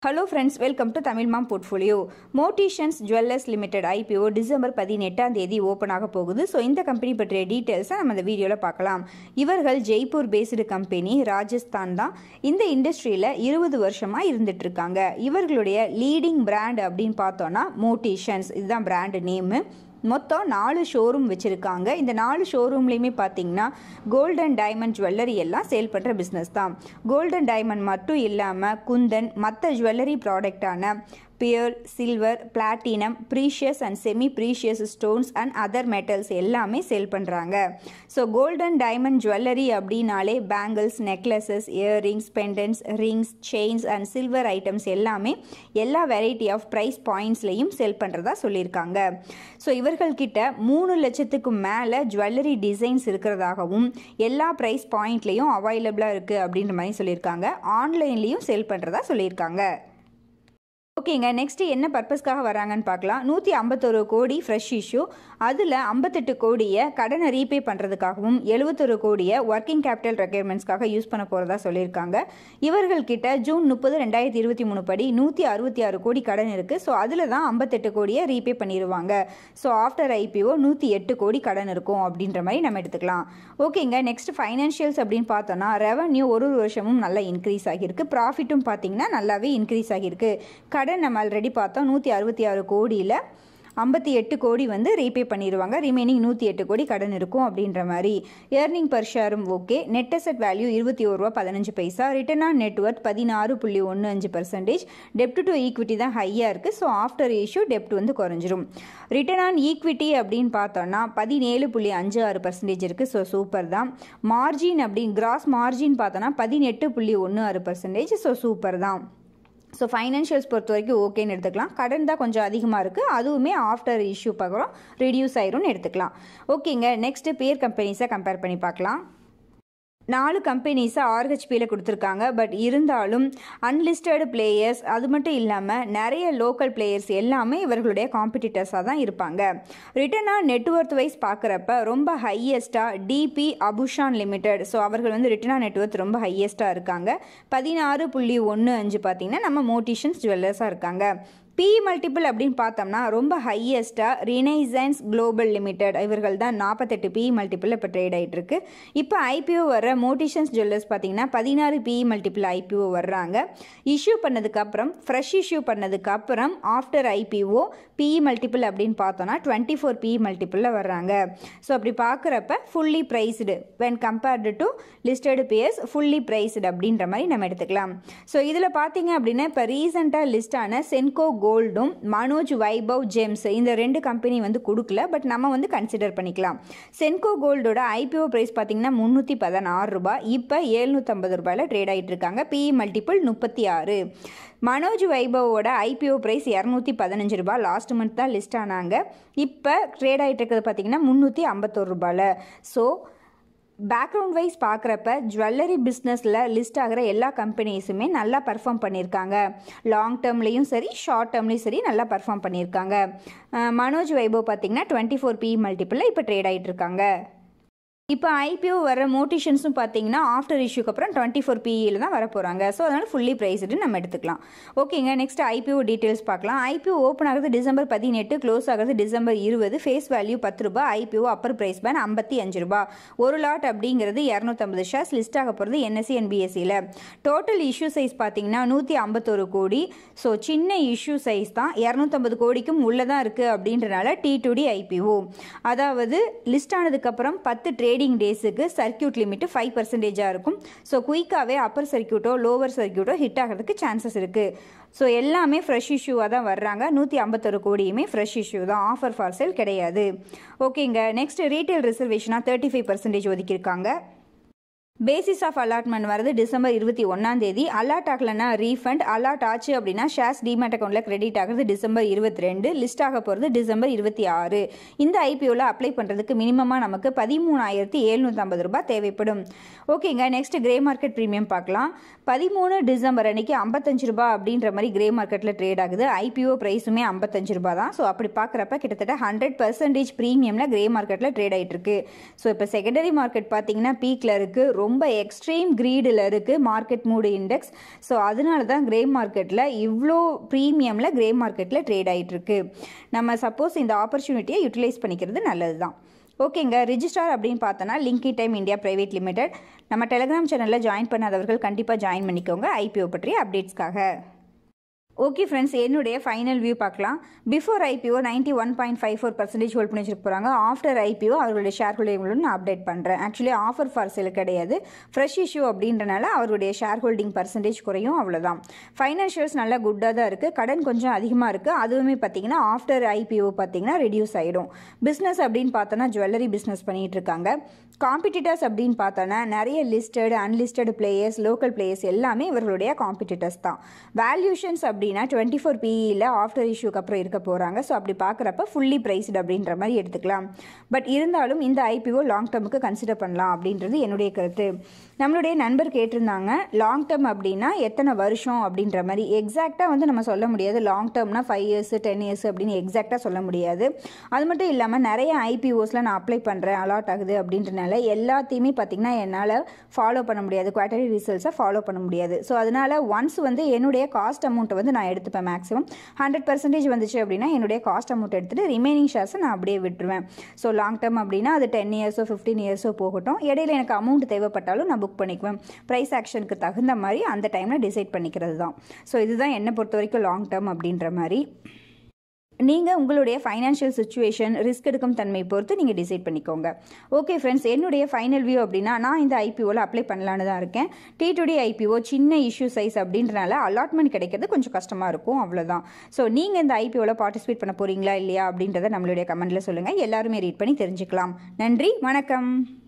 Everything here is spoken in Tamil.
hello friends welcome to Tamil mom portfolio Motisons jewellers limited IPO December பதினெட்டாம் தேதி ஓப்பன் ஆக போகுது ஸோ இந்த கம்பெனி பற்றிய டீட்டெயில்ஸை நம்ம இந்த வீடியோவில் பார்க்கலாம் இவர்கள் ஜெய்ப்பூர் பேஸ்டு கம்பெனி ராஜஸ்தான் தான் இந்த இண்டஸ்ட்ரியில் இருபது வருஷமாக இருந்துட்டு இருக்காங்க இவர்களுடைய லீடிங் பிராண்ட் அப்படின்னு பார்த்தோன்னா மோட்டிஷன்ஸ் இதுதான் பிராண்ட் நேமு மொத்தம் நாலு ஷோரூம் வச்சுருக்காங்க இந்த நாலு ஷோரூம்லேயுமே பார்த்தீங்கன்னா கோல்டன் டைமண்ட் ஜுவல்லரி எல்லாம் சேல் பண்ணுற பிஸ்னஸ் தான் கோல்டன் டைமண்ட் மட்டும் இல்லாமல் குந்தன் மற்ற ஜுவல்லரி ப்ராடக்டான pearl silver platinum precious and semi precious stones and other metals எல்லாமே சேல் பண்ணுறாங்க ஸோ கோல்டன் டைமண்ட் ஜுவல்லரி அப்படின்னாலே bangles necklaces earrings pendants rings chains and silver items எல்லாமே எல்லா வெரைட்டி ஆஃப் ப்ரைஸ் பாயிண்ட்ஸ்லையும் செல் பண்ணுறதா சொல்லியிருக்காங்க ஸோ இவர்கள்கிட்ட மூணு லட்சத்துக்கு மேலே ஜுவல்லரி டிசைன்ஸ் இருக்கிறதாகவும் எல்லா ப்ரைஸ் பாயிண்ட்லேயும் அவைலபிளாக இருக்குது அப்படின்ற மாதிரி சொல்லியிருக்காங்க ஆன்லைன்லேயும் செல் பண்ணுறதா சொல்லியிருக்காங்க ஓகேங்க நெக்ஸ்ட் என்ன பர்பஸ்க்காக வராங்கன்னு பார்க்கலாம் நூற்றி ஐம்பத்தொரு கோடி ஃப்ரெஷ் இஷ்யூ அதில் ஐம்பத்தெட்டு கோடியை கடனை ரீபே பண்ணுறதுக்காகவும் எழுபத்தொரு கோடியை ஒர்க்கிங் கேபிட்டல் ரெக்யர்மெண்ட்ஸ்க்காக யூஸ் பண்ண போகிறதா சொல்லியிருக்காங்க இவர்கள்கிட்ட ஜூன் முப்பது ரெண்டாயிரத்தி இருபத்தி மூணு படி நூற்றி அறுபத்தி ஆறு கோடி கடன் இருக்குது ஸோ அதில் தான் ஐம்பத்தெட்டு கோடியை ரீபே பண்ணிடுவாங்க ஸோ ஆஃப்டர் ஐபிஓ நூற்றி எட்டு கோடி கடன் இருக்கும் அப்படின்ற மாதிரி நம்ம எடுத்துக்கலாம் ஓகேங்க நெக்ஸ்ட் ஃபைனான்ஷியல்ஸ் அப்படின்னு பார்த்தோன்னா ரெவன்யூ ஒரு ஒரு வருஷமும் நல்லா இன்க்ரீஸ் ஆகியிருக்கு ப்ராஃபிட்டும் பார்த்தீங்கன்னா நல்லாவே இன்க்ரீஸ் ஆகியிருக்கு கடன் நம்ம ஆல்ரெடி பார்த்தோம் நூற்றி அறுபத்தி ஆறு கோடியில் ஐம்பத்தி எட்டு கோடி வந்து ரீபே பண்ணிடுவாங்க ரிமைனிங் நூற்றி எட்டு கோடி கடன் இருக்கும் அப்படின்ற மாதிரி ஏர்னிங் பர் ஷேரும் ஓகே நெட் அசெட் வேல்யூ இருபத்தி ஒரு ரூபா பதினஞ்சு பைசா ரிட்டர்ன் ஆன் நெட்ஒர்க் பதினாறு புள்ளி ஒன்று அஞ்சு பர்சன்டேஜ் டெப்ட் டு ஈக்விட்டி தான் ஹையாக இருக்குது ஸோ ஆஃப்டர் இஷ்யூ டெப்ட் வந்து குறைஞ்சிரும் ரிட்டர்ன் ஆன் ஈக்விட்டி அப்படின்னு பார்த்தோன்னா பதினேழு புள்ளி அஞ்சு ஆறு பர்சன்டேஜ் இருக்குது ஸோ சூப்பர் தான் மார்ஜின் அப்படின்னு கிராஸ் மார்ஜின் பார்த்தோன்னா பதினெட்டு புள்ளி ஒன்று ஆறு பர்சன்டேஜ் ஸோ சூப்பர் தான் ஸோ ஃபைனான்ஷியல்ஸ் பொறுத்த வரைக்கும் ஓகேன்னு எடுத்துக்கலாம் கடன் தான் கொஞ்சம் அதிகமாக இருக்குது அதுவுமே ஆஃப்டர் இஷ்யூ பார்க்குறோம் ரிடியூஸ் ஆயிரும்னு எடுத்துக்கலாம் ஓகேங்க நெக்ஸ்ட்டு பேர் கம்பெனிஸை கம்பேர் பண்ணி பார்க்கலாம் நாலு கம்பெனிஸை ஆர்ஹெச்பியில் கொடுத்துருக்காங்க பட் இருந்தாலும் அன்லிஸ்டடு பிளேயர்ஸ் அது மட்டும் இல்லாமல் நிறைய லோக்கல் பிளேயர்ஸ் எல்லாமே இவர்களுடைய காம்படிட்டர்ஸாக தான் இருப்பாங்க ரிட்டனாக நெட்ஒர்த் வைஸ் பார்க்குறப்ப ரொம்ப ஹையஸ்ட்டாக டிபி அபுஷான் லிமிடெட் ஸோ அவர்கள் வந்து ரிட்டனா நெட்ஒர்த் ரொம்ப ஹையஸ்ட்டாக இருக்காங்க பதினாறு புள்ளி ஒன்று அஞ்சு பார்த்தீங்கன்னா நம்ம மோட்டிஷன்ஸ் ஜுவல்லர்ஸாக இருக்காங்க பி மல்டிபிள் அப்படின்னு பார்த்தோம்னா ரொம்ப ஹையஸ்ட்டாக ரினைசன்ஸ் குளோபல் லிமிடெட் இவர்கள் தான் நாற்பத்தெட்டு பி மல்டிபிள் இப்போ ட்ரேட் ஆகிட்டு இருக்கு இப்போ ஐபிஓ வர மோட்டிஷன்ஸ் ஜுவல்லர்ஸ் பார்த்தீங்கன்னா பதினாறு பி மல்டிபிள் ஐபிஓ வர்றாங்க இஷ்யூ பண்ணதுக்கப்புறம் ஃப்ரெஷ் இஷ்யூ பண்ணதுக்கப்புறம் ஆஃப்டர் ஐபிஓ பிஇ மல்டிபிள் அப்படின்னு பார்த்தோம்னா டுவெண்ட்டி ஃபோர் பிஇ மல்டிபிளில் வர்றாங்க ஸோ அப்படி பார்க்குறப்ப fully priced when compared to listed peers fully priced அப்படின்ற மாதிரி நம்ம எடுத்துக்கலாம் ஸோ இதில் பார்த்தீங்க அப்படின்னா இப்போ ரீசெண்டாக லிஸ்டான சென்கோ கோல்டும் மனோஜ் வைபவ் ஜேம்ஸ் இந்த ரெண்டு கம்பெனி வந்து கொடுக்கல பட் நம்ம வந்து கன்சிடர் பண்ணிக்கலாம் சென்கோ கோல்டோட ஐபிஓ ப்ரைஸ் பார்த்தீங்கன்னா முந்நூற்றி பதினாறு ரூபாய் இப்போ ஏழ்நூற்றம்பது ரூபாயில் ட்ரேட் ஆகிட்டு இருக்காங்க பிஇ மல்டிபிள் முப்பத்தி ஆறு மனோஜ் வைபவோட ஐபிஓ ப்ரைஸ் இரநூத்தி பதினஞ்சு ரூபாய் லாஸ்ட் மந்த் தான் லிஸ்ட் ஆனாங்க இப்போ ட்ரேட் ஆகிட்டு இருக்கிறது பார்த்தீங்கன்னா முந்நூற்றி ஐம்பத்தோரு ரூபாயில் ஸோ பேக்ரவுண்ட் வைஸ் பார்க்குறப்ப ஜுவல்லரி பிஸ்னஸில் லிஸ்ட் ஆகிற எல்லா கம்பெனிஸுமே நல்லா பர்ஃபார்ம் பண்ணியிருக்காங்க லாங் டேர்ம்லேயும் சரி ஷார்ட் டேர்ம்லேயும் சரி நல்லா பர்ஃபார்ம் பண்ணியிருக்காங்க மனோஜ் வைபவ் பார்த்தீங்கன்னா டுவெண்ட்டி ஃபோர் பி மல்டிப்பிளில் இப்போ ட்ரேட் ஆகிட்டு இருக்காங்க இப்போ ஐபிஓ வர மோட்டிஷன்ஸும் பார்த்தீங்கன்னா ஆஃப்டர் இஷ்யூக்கு அப்புறம் டுவெண்ட்டி ஃபோர் பிஇயில் தான் வர போகிறாங்க ஸோ அதனால் ஃபுல்லி ப்ரைஸ்டு நம்ம எடுத்துக்கலாம் ஓகேங்க நெக்ஸ்ட் ஐபிஓ டீட்டெயில்ஸ் பார்க்கலாம் ஐபிஓ ஓப்பன் ஆகுது டிசம்பர் பதினெட்டு க்ளோஸ் ஆகுது டிசம்பர் இருபது ஃபேஸ் வேல்யூ பத்து ரூபாய் ஐபிஓ அப்பர் ப்ரைஸ் பேன் ஐம்பத்தி அஞ்சு ரூபாய் ஒரு லாட் அப்படிங்கிறது இரநூத்தம்பது ஷேர்ஸ் லிஸ்ட் ஆக போகிறது என்எஸ்சி என்பிஎஸ்சியில் டோட்டல் இஷ்யூ சைஸ் பார்த்தீங்கன்னா நூற்றி ஐம்பத்தொரு கோடி ஸோ சின்ன இஷ்யூ சைஸ் தான் இரநூத்தம்பது கோடிக்கும் உள்ளே தான் இருக்குது அப்படின்றனால டி டு டி ஐபிஓ அதாவது லிஸ்ட் ஆனதுக்கப்புறம் பத்து ட்ரேட் ட்ரேடிங் டேஸுக்கு சர்க்கியூட் லிமிட்டு ஃபைவ் பர்சன்டேஜாக இருக்கும் ஸோ குயிக்காகவே அப்பர் சர்க்கியூட்டோ லோவர் சர்க்கியூட்டோ ஹிட் ஆகிறதுக்கு சான்சஸ் இருக்குது ஸோ எல்லாமே ஃப்ரெஷ் இஷ்யூவாக தான் வர்றாங்க நூற்றி ஐம்பத்தொரு கோடியுமே ஃப்ரெஷ் இஷ்யூ தான் ஆஃபர் ஃபார் சேல் கிடையாது ஓகேங்க நெக்ஸ்ட் ரீட்டைல் ரிசர்வேஷனாக தேர்ட்டி ஃபைவ் பர்சன்டேஜ் ஒதுக்கியிருக்காங்க பேசிஸ் ஆஃப் அலாட்மெண்ட் வரது டிசம்பர் இருபத்தி ஒன்றாம் தேதி அலாட் ஆகலைன்னா ரீஃபண்ட் அலாட் ஆச்சு அப்படின்னா ஷேர்ஸ் டிமேட் அக்கௌண்ட்டில் கிரெடிட் ஆகுது டிசம்பர் இருபத்தி ரெண்டு லிஸ்ட் ஆக போகிறது டிசம்பர் இருபத்தி ஆறு இந்த ஐபிஓவில் அப்ளை பண்ணுறதுக்கு மினிமமாக நமக்கு பதிமூணாயிரத்தி எழுநூற்றம்பது ரூபாய் தேவைப்படும் ஓகேங்க நெக்ஸ்ட் கிரே மார்க்கெட் ப்ரீமியம் பார்க்கலாம் பதிமூணு டிசம்பர் அன்னைக்கு ஐம்பத்தஞ்சு ரூபாய் அப்படின்ற மாதிரி கிரே மார்க்கெட்டில் ட்ரேட் ஆகுது ஐபிஓ ப்ரைஸுமே ஐம்பத்தஞ்சு ரூபாய் தான் ஸோ அப்படி பார்க்குறப்ப கிட்டத்தட்ட ஹண்ட்ரட் பர்சன்டேஜ் ப்ரீமியமில் கிரே மார்க்கெட்டில் ட்ரேட் ஆகிட்டு இருக்கு ஸோ இப்போ செகண்டரி மார்க்கெட் பார்த்தீங்கன்னா பீக்கில் இருக்குது ரொம்ப எக்ஸ்ட்ரீம் க்ரீடில் இருக்குது மார்க்கெட் மூடு இண்டெக்ஸ் ஸோ அதனால தான் கிரே மார்க்கெட்டில் இவ்வளோ ப்ரீமியமில் கிரே மார்க்கெட்டில் ட்ரேட் ஆகிட்டுருக்கு நம்ம சப்போஸ் இந்த ஆப்பர்ச்சுனிட்டியை யூட்டிலைஸ் பண்ணிக்கிறது நல்லது தான் ஓகேங்க ரிஜிஸ்டார் அப்படின்னு பார்த்தோன்னா link intime India private limited நம்ம டெலிகிராம் சேனலில் ஜாயின் பண்ணாதவர்கள் கண்டிப்பாக ஜாயின் பண்ணிக்கோங்க ஐபிஓ பற்றிய அப்டேட்ஸ்க்காக ஓகே ஃப்ரெண்ட்ஸ் என்னுடைய ஃபைனல் வியூ பார்க்கலாம் before IPO ninety one point five four percentage hold பண்ணி வச்சிருக்க போகிறாங்க ஆஃப்டர் ஐபிஓ அவர்களுடைய ஷேர் ஹோல்டிங்களும் நான் அப்டேட் பண்ணுறேன் ஆக்சுவலி ஆஃபர் ஃபார் சேல் கிடையாது ஃப்ரெஷ் இஷ்யூ அப்படின்றனால அவருடைய ஷேர் ஹோல்டிங் பர்சன்டேஜ் குறையும் அவ்வளோதான் ஃபைனான்ஷியல்ஸ் நல்லா குட்டாக தான் இருக்குது கடன் கொஞ்சம் அதிகமாக இருக்குது அதுவுமே பார்த்தீங்கன்னா ஆஃப்டர் ஐபிஓ பார்த்தீங்கன்னா ரெடியூஸ் ஆகிடும் பிஸ்னஸ் அப்படின்னு பார்த்தோன்னா ஜுவல்லரி பிஸ்னஸ் பண்ணிகிட்டு இருக்காங்க காம்படிட்டர்ஸ் அப்படின்னு பார்த்தோன்னா நிறைய listed unlisted players local players எல்லாமே இவர்களுடைய காம்படிட்டர்ஸ் தான் வேல்யூஷன்ஸ் அப்படின்னா டுவெண்ட்டி ஃபோர் பிஇயில் ஆஃப்டர் இஷ்யூக்கு அப்புறம் இருக்க போகிறாங்க ஸோ அப்படி பார்க்குறப்ப ஃபுல்லி ப்ரைஸ்டு அப்படின்ற மாதிரி எடுத்துக்கலாம் பட் இருந்தாலும் இந்த ஐபிஓ லாங் டேர்முக்கு கன்சிடர் பண்ணலாம் அப்படின்றது என்னுடைய கருத்து நம்மளுடைய நண்பர் கேட்டிருந்தாங்க லாங் டேர்ம் அப்படின்னா எத்தனை வருஷம் அப்படின்ற மாதிரி எக்ஸாக்டாக வந்து நம்ம சொல்ல முடியாது லாங் டேர்ம்னா ஃபைவ் இயர்ஸ் டென் இயர்ஸ் அப்படின்னு எக்ஸாக்டாக சொல்ல முடியாது அது மட்டும் இல்லாமல் நிறைய ஐபிஓஸில் நான் அப்ளை பண்ணுறேன் அலாட் ஆகுது அப்படின்றனால எல்லாத்தையுமே பார்த்திங்கன்னா என்னால் ஃபாலோ பண்ண முடியாது குவார்டர்லி ரிசல்ட்ஸை ஃபாலோ பண்ண முடியாது ஸோ அதனால் ஒன்ஸ் வந்து என்னுடைய காஸ்ட் அமௌண்ட்டை வந்து நான் எடுத்துப்பேன் மேக்ஸிமம் ஹண்ட்ரட் பர்சன்டேஜ் வந்துச்சு அப்படின்னா என்னுடைய காஸ்ட் அமௌண்ட் எடுத்துகிட்டு ரிமைனிங் ஷேர்ஸை நான் அப்படியே விட்டுருவேன் ஸோ லாங் டேர்ம் அப்படின்னா அது டென் இயர்ஸோ ஃபிஃப்டீன் இயர்ஸோ போகட்டும் இடையில எனக்கு அமௌண்ட் தேவைப்பட்டாலும் நான் புக் பண்ணிக்குவேன் ப்ரைஸ் ஆக்ஷனுக்கு தகுந்த மாதிரி அந்த டைமில் டிசைட் பண்ணிக்கிறது தான் ஸோ இதுதான் என்னை பொறுத்த வரைக்கும் லாங் டேர்ம் அப்படின்ற மாதிரி நீங்கள் உங்களுடைய ஃபைனான்ஷியல் சுச்சுவேஷன் ரிஸ்க் எடுக்கும் தன்மை பொறுத்து நீங்கள் டிசைட் பண்ணிக்கோங்க ஓகே ஃப்ரெண்ட்ஸ் என்னுடைய ஃபைனல் வியூ அப்படின்னா நான் இந்த ஐபிஓவில் அப்ளை பண்ணலான்னு தான் இருக்கேன் டி டுடி ஐபிஓ சின்ன இஷ்யூ சைஸ் அப்படின்றனால அலாட்மெண்ட் கிடைக்கிறது கொஞ்சம் கஷ்டமாக இருக்கும் அவ்வளோதான் ஸோ நீங்கள் இந்த ஐபிஓவில் பார்ட்டிசிபேட் பண்ண போகிறீங்களா இல்லையா அப்படின்றத நம்மளுடைய கமெண்ட்டில் சொல்லுங்கள் எல்லாருமே ரீட் பண்ணி தெரிஞ்சுக்கலாம் நன்றி வணக்கம்